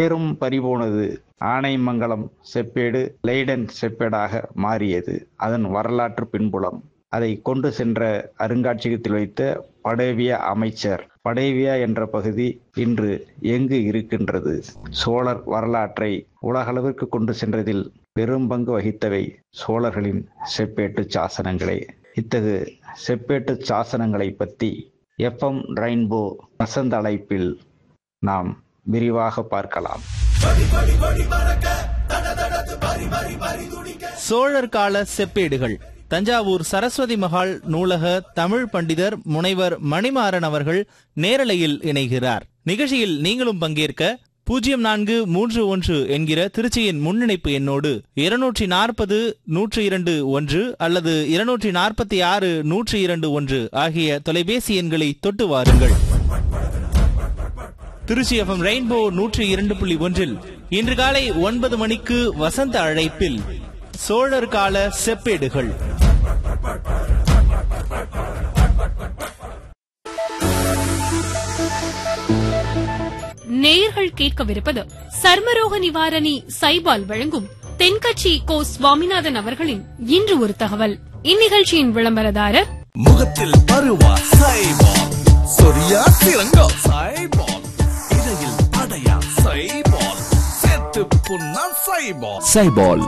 பெயரும் பறிபோனது ஆனைமங்கலம் செப்பேடு லெய்டன் செப்பேடாக மாறியது அதன் வரலாற்று பின்புலம் அதை கொண்டு சென்ற அருங்காட்சியகத்தில் வைத்த படேவிய அமைச்சர் படேவியா என்ற பகுதி இன்று எங்கு இருக்கின்றது சோழர் வரலாற்றை உலகளவிற்கு கொண்டு சென்றதில் பெரும் பங்கு வகித்தவை சோழர்களின் செப்பேட்டு சாசனங்களே இத்தகு செப்பேட்டு சாசனங்களை பற்றி எஃப்எம் ரெயின்போ வசந்த அழைப்பில் நாம் விரிவாக பார்க்கலாம் சோழர் கால செப்பேடுகள் தஞ்சாவூர் சரஸ்வதி மகால் நூலக தமிழ் பண்டிதர் முனைவர் மணிமாறன் அவர்கள் நேரலையில் இணைகிறார் நிகழ்ச்சியில் நீங்களும் பங்கேற்க பூஜ்ஜியம் நான்கு மூன்று ஒன்று என்கிற திருச்சியின் முன்னிணைப்பு எண்ணோடு இருநூற்றி நாற்பது நூற்றி இரண்டு ஒன்று அல்லது இருநூற்றி நாற்பத்தி ஆறு நூற்றி இரண்டு ஒன்று ஆகிய தொலைபேசி எண்களை தொட்டு வாருங்கள் திருச்சி எஃப்எம் ரெயின்போ நூற்றி இரண்டு புள்ளி ஒன்றில் இன்று காலை ஒன்பது மணிக்கு வசந்த அழைப்பில் சோழர் கால செப்பேடுகள் நேயர்கள் கேட்கவிருப்பது சர்மரோக நிவாரணி சைபால் வழங்கும் தென்கட்சி கோ சுவாமிநாதன் அவர்களின் இன்று ஒரு தகவல் இந்நிகழ்ச்சியின் விளம்பரதாரர் முகத்தில் பருவா சைபால் சொரியா சிறங்கா சைபால் இடையில் அடையா சைபால் செத்து புண்ணா சைபால் சைபால்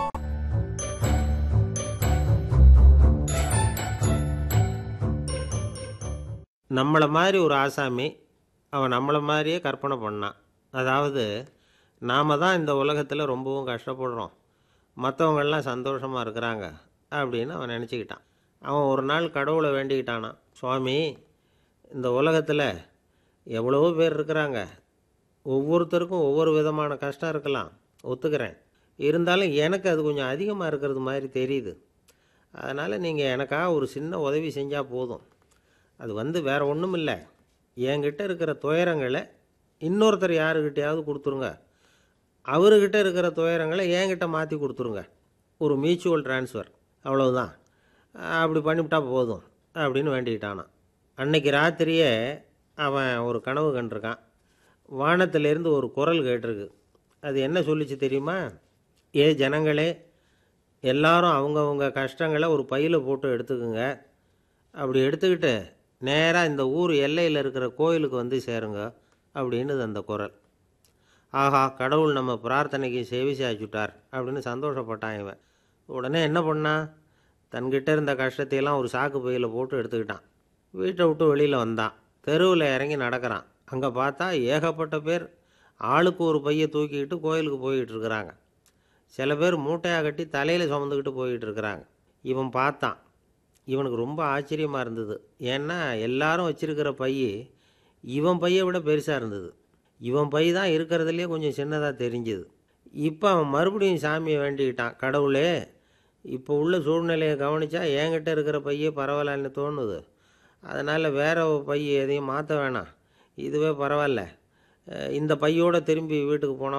நம்மளை மாதிரி ஒரு ஆசாமி அவன் நம்மளை மாதிரியே கற்பனை பண்ணான் அதாவது நாம தான் இந்த உலகத்தில் ரொம்பவும் கஷ்டப்படுறோம் மற்றவங்கெல்லாம் சந்தோஷமாக இருக்கிறாங்க அப்படின்னு அவன் நினச்சிக்கிட்டான் அவன் ஒரு நாள் கடவுளை வேண்டிக்கிட்டானான் சுவாமி இந்த உலகத்தில் எவ்வளவோ பேர் இருக்கிறாங்க ஒவ்வொருத்தருக்கும் ஒவ்வொரு விதமான கஷ்டம் இருக்கலாம் ஒத்துக்கிறேன் இருந்தாலும் எனக்கு அது கொஞ்சம் அதிகமாக இருக்கிறது மாதிரி தெரியுது அதனால் நீங்கள் எனக்காக ஒரு சின்ன உதவி செஞ்சால் போதும் அது வந்து வேற ஒன்றும் இல்லை என்கிட்ட இருக்கிற துயரங்களை இன்னொருத்தர் யாருக்கிட்டையாவது கொடுத்துருங்க அவர்கிட்ட இருக்கிற துயரங்களை என்கிட்ட மாற்றி கொடுத்துருங்க ஒரு மியூச்சுவல் ட்ரான்ஸ்ஃபர் அவ்வளவுதான் அப்படி பண்ணிவிட்டா போதும் அப்படின்னு வேண்டிக்கிட்டானான் அன்னைக்கு ராத்திரியே அவன் ஒரு கனவு கண்டிருக்கான் வானத்திலேருந்து ஒரு குரல் கேட்டிருக்கு அது என்ன சொல்லிச்சு தெரியுமா ஏ ஜனங்களே எல்லாரும் அவங்கவுங்க கஷ்டங்களை ஒரு பையில் போட்டு எடுத்துக்குங்க அப்படி எடுத்துக்கிட்டு நேராக இந்த ஊர் எல்லையில் இருக்கிற கோயிலுக்கு வந்து சேருங்க அப்படின்னுது அந்த குரல் ஆஹா கடவுள் நம்ம பிரார்த்தனைக்கு செவி சாய்ச்சுட்டார் அப்படின்னு சந்தோஷப்பட்டான் இவன் உடனே என்ன பண்ணான் தன்கிட்ட இருந்த கஷ்டத்தையெல்லாம் ஒரு சாக்கு பையில் போட்டு எடுத்துக்கிட்டான் வீட்டை விட்டு வெளியில் வந்தான் தெருவில் இறங்கி நடக்கிறான் அங்கே பார்த்தா ஏகப்பட்ட பேர் ஆளுக்கு ஒரு பையை தூக்கிக்கிட்டு கோயிலுக்கு போய்கிட்டு இருக்கிறாங்க சில பேர் மூட்டையாக கட்டி தலையில் சுமந்துக்கிட்டு போய்கிட்டு இருக்கிறாங்க இவன் பார்த்தான் இவனுக்கு ரொம்ப ஆச்சரியமாக இருந்தது ஏன்னா எல்லாரும் வச்சிருக்கிற பை இவன் பையை விட பெருசாக இருந்தது இவன் பை தான் இருக்கிறதுலே கொஞ்சம் சின்னதாக தெரிஞ்சுது இப்போ அவன் மறுபடியும் சாமியை வேண்டிக்கிட்டான் கடவுளே இப்போ உள்ள சூழ்நிலையை கவனித்தா என்கிட்ட இருக்கிற பையே பரவாயில்லன்னு தோணுது அதனால் வேற ஒரு பை எதையும் மாற்ற வேணாம் இதுவே பரவாயில்ல அஹ் இந்த பையோடு திரும்பி வீட்டுக்கு போனால்